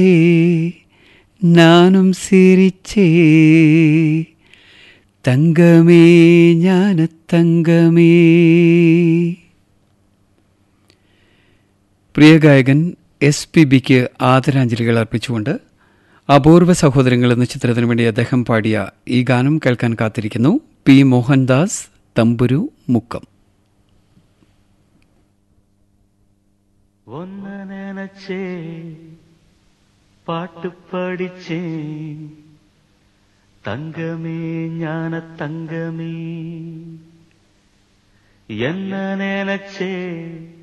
நானும் சிரிச்சே തങ്കമേ ஞான തങ്കമേ പ്രിയ ഗായകൻ എസ് പി ബിക്ക് ആദരാഞ്ജലികൾ അർപ്പിച്ചുകൊണ്ട് അപൂർവ സഹോദരങ്ങൾ എന്ന ചിത്രത്തിനു വേണ്ടി അദ്ദേഹം പാടിയ ഈ ഗാനം കേൾക്കാൻ കാത്തിരിക്കുന്നു പി മോഹൻദാസ് തമ്പുരു മുക്കം ஒன்ன நினைச்சே பாட்டு படிச்சேன் தங்கமே ஞான தங்கமே என்ன நினைச்சே